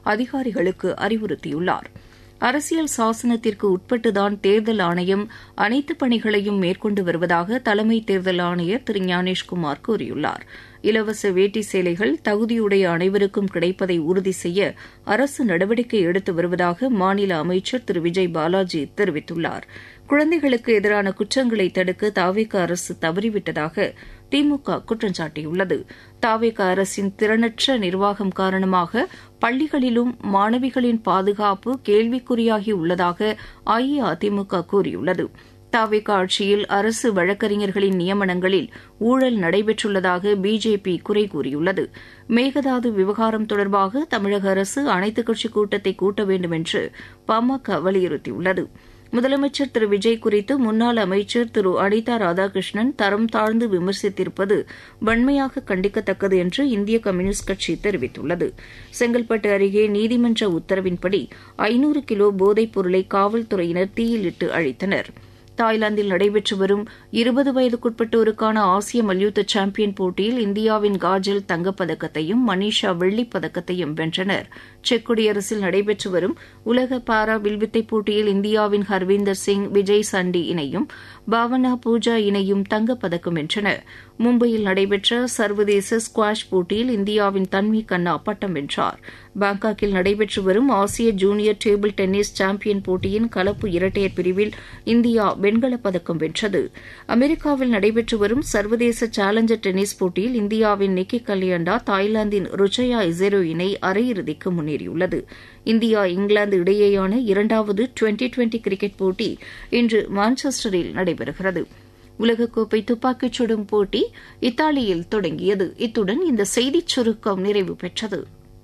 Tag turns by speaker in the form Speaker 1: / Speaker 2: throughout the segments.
Speaker 1: அதிகாரிகளுக்கு அறிவுறுத்தியுள்ளார் அரசியல் சாசனத்திற்கு உட்பட்டுதான் தேர்தல் ஆணையம் அனைத்து பணிகளையும் மேற்கொண்டு வருவதாக தலைமை தேர்தல் ஆணையர் திரு ஞானேஷ்குமார் கூறியுள்ளார் இலவச வேட்டி சேலைகள் தகுதியுடைய அனைவருக்கும் கிடைப்பதை உறுதி செய்ய அரசு நடவடிக்கை எடுத்து வருவதாக மாநில அமைச்சர் திரு விஜய் பாலாஜி தெரிவித்துள்ளார் குழந்தைகளுக்கு எதிரான குற்றங்களை தடுக்க தாவேக அரசு தவறிவிட்டதாக திமுக குற்றம் சாட்டியுள்ளது தாவேக அரசின் திறனற்ற நிர்வாகம் காரணமாக பள்ளிகளிலும் மாணவிகளின் பாதுகாப்பு கேள்விக்குறியாகி உள்ளதாக அஇஅதிமுக கூறியுள்ளது தாவேக ஆட்சியில் அரசு வழக்கறிஞர்களின் நியமனங்களில் ஊழல் நடைபெற்றுள்ளதாக பிஜேபி குறை கூறியுள்ளது மேகதாது விவகாரம் தொடர்பாக தமிழக அரசு அனைத்துக் கட்சி கூட்டத்தை கூட்ட வேண்டும் என்று பாமக வலியுறுத்தியுள்ளது முதலமைச்சர் திரு விஜய் குறித்து முன்னாள் அமைச்சர் திரு அனிதா ராதாகிருஷ்ணன் தரம் தாழ்ந்து விமர்சித்திருப்பது வன்மையாக கண்டிக்கத்தக்கது என்று இந்திய கம்யூனிஸ்ட் கட்சி தெரிவித்துள்ளது செங்கல்பட்டு அருகே நீதிமன்ற உத்தரவின்படி ஐநூறு கிலோ போதைப் பொருளை காவல்துறையினர் தீயிலிட்டு அழித்தனர் தாய்லாந்தில் நடைபெற்று வரும் இருபது வயதுக்குட்பட்டோருக்கான ஆசிய மல்யுத்த சாம்பியன் போட்டியில் இந்தியாவின் காஜல் தங்கப்பதக்கத்தையும் மனிஷா வெள்ளிப் பதக்கத்தையும் வென்றனர் செக் குடியரசில் நடைபெற்று வரும் உலக பாரா வில்வித்தை போட்டியில் இந்தியாவின் ஹர்வீந்தர் சிங் விஜய் சண்டி இணையும் பாவனா பூஜா இணையும் தங்கப்பதக்கம் வென்றன மும்பையில் நடைபெற்ற சர்வதேச ஸ்குவாஷ் போட்டியில் இந்தியாவின் தன்வி கண்ணா பட்டம் வென்றார் பாங்காக்கில் நடைபெற்று வரும் ஆசிய ஜூனியர் டேபிள் டென்னிஸ் சாம்பியன் போட்டியின் கலப்பு இரட்டையர் பிரிவில் இந்தியா வெண்கலப் பதக்கம் வென்றது அமெரிக்காவில் நடைபெற்று வரும் சர்வதேச சேலஞ்சர் டென்னிஸ் போட்டியில் இந்தியாவின் நிக்கி கல்யாண்டா தாய்லாந்தின் ருச்சயா இசேரோ இணை அரையிறுதிக்கு முன்னேறியுள்ளது இந்தியா இங்கிலாந்து இடையேயான இரண்டாவது டுவெண்டி டுவெண்டி கிரிக்கெட் போட்டி இன்று மான்செஸ்டரில் நடைபெறுகிறது உலகக்கோப்பை துப்பாக்கிச் சுடும் போட்டி இத்தாலியில் தொடங்கியது இத்துடன் இந்த செய்திச் சுருக்கம் நிறைவு பெற்றது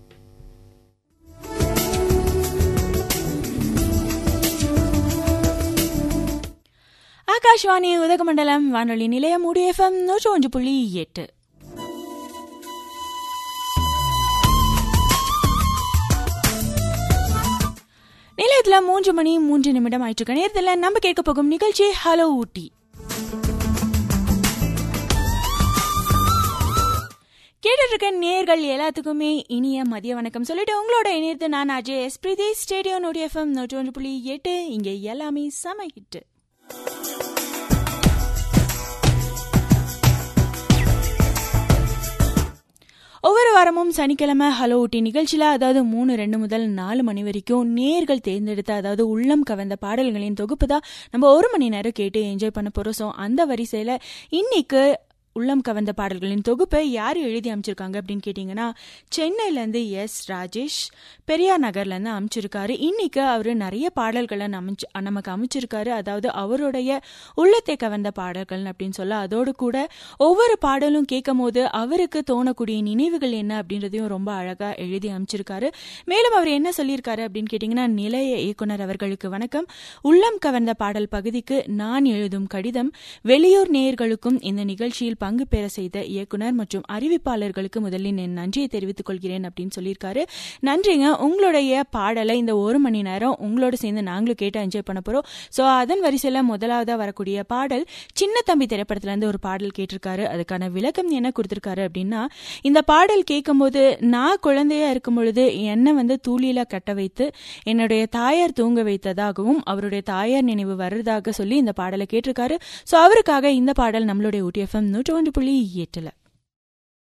Speaker 2: ஆகாஷ்வாணி உதகமண்டலம் வானொலி நிலையம் உடிஎஃப்எம் நூற்றி ஒன்று புள்ளி எட்டு நிலையத்தில் மூன்று மணி மூன்று நிமிடம் ஆயிட்டு நேரத்தில் நம்ம கேட்க போகும் நிகழ்ச்சி ஹலோ ஊட்டி கேட்டுட்டு இருக்க நேர்கள் எல்லாத்துக்குமே இனிய மதிய வணக்கம் சொல்லிட்டு உங்களோட இணையத்து நான் அஜய் எஸ் பிரீதி ஸ்டேடியோ நோடி எஃப்எம் நூற்றி ஒன்று புள்ளி எட்டு இங்கே எல்லாமே செம ஹிட்டு ஒவ்வொரு வாரமும் சனிக்கிழமை ஹலோ ஊட்டி நிகழ்ச்சியில் அதாவது மூணு ரெண்டு முதல் நாலு மணி வரைக்கும் நேர்கள் தேர்ந்தெடுத்த அதாவது உள்ளம் கவர்ந்த பாடல்களின் தொகுப்பு தான் நம்ம ஒரு மணி நேரம் கேட்டு என்ஜாய் பண்ண போகிறோம் ஸோ அந்த வரிசையில் இன்னைக்கு உள்ளம் கவர்ந்த பாடல்களின் தொகுப்பை யார் எழுதி அமைச்சிருக்காங்க அப்படின்னு கேட்டிங்கன்னா சென்னையிலேருந்து எஸ் ராஜேஷ் பெரியார் நகர்லேருந்து அமைச்சிருக்காரு இன்னைக்கு அவர் நிறைய பாடல்களை அமைச்சு நமக்கு அமைச்சிருக்காரு அதாவது அவருடைய உள்ளத்தை கவர்ந்த பாடல்கள் அப்படின்னு சொல்ல அதோடு கூட ஒவ்வொரு பாடலும் கேட்கும் போது அவருக்கு தோணக்கூடிய நினைவுகள் என்ன அப்படின்றதையும் ரொம்ப அழகாக எழுதி அமைச்சிருக்காரு மேலும் அவர் என்ன சொல்லியிருக்காரு அப்படின்னு கேட்டிங்கன்னா நிலைய இயக்குனர் அவர்களுக்கு வணக்கம் உள்ளம் கவர்ந்த பாடல் பகுதிக்கு நான் எழுதும் கடிதம் வெளியூர் நேயர்களுக்கும் இந்த நிகழ்ச்சியில் பங்கு பெற செய்த இயக்குனர் மற்றும் அறிவிப்பாளர்களுக்கு முதலில் என் நன்றியை தெரிவித்துக் கொள்கிறேன் அப்படின்னு சொல்லியிருக்காரு நன்றிங்க உங்களுடைய பாடலை இந்த ஒரு மணி நேரம் உங்களோட சேர்ந்து நாங்களும் கேட்டு என்ஜாய் பண்ண போறோம் ஸோ அதன் வரிசையில் முதலாவதா வரக்கூடிய பாடல் சின்ன தம்பி திரைப்படத்திலேருந்து ஒரு பாடல் கேட்டிருக்காரு அதுக்கான விளக்கம் என்ன கொடுத்திருக்காரு அப்படின்னா இந்த பாடல் கேட்கும்போது நான் குழந்தையா இருக்கும் பொழுது என்னை வந்து தூளியில கட்ட வைத்து என்னுடைய தாயார் தூங்க வைத்ததாகவும் அவருடைய தாயார் நினைவு வர்றதாக சொல்லி இந்த பாடலை கேட்டிருக்காரு ஸோ அவருக்காக இந்த பாடல் நம்மளுடைய ஊட்டி எஃப்எம் நூற்றி ஒன்று புள்ளி எட்டுல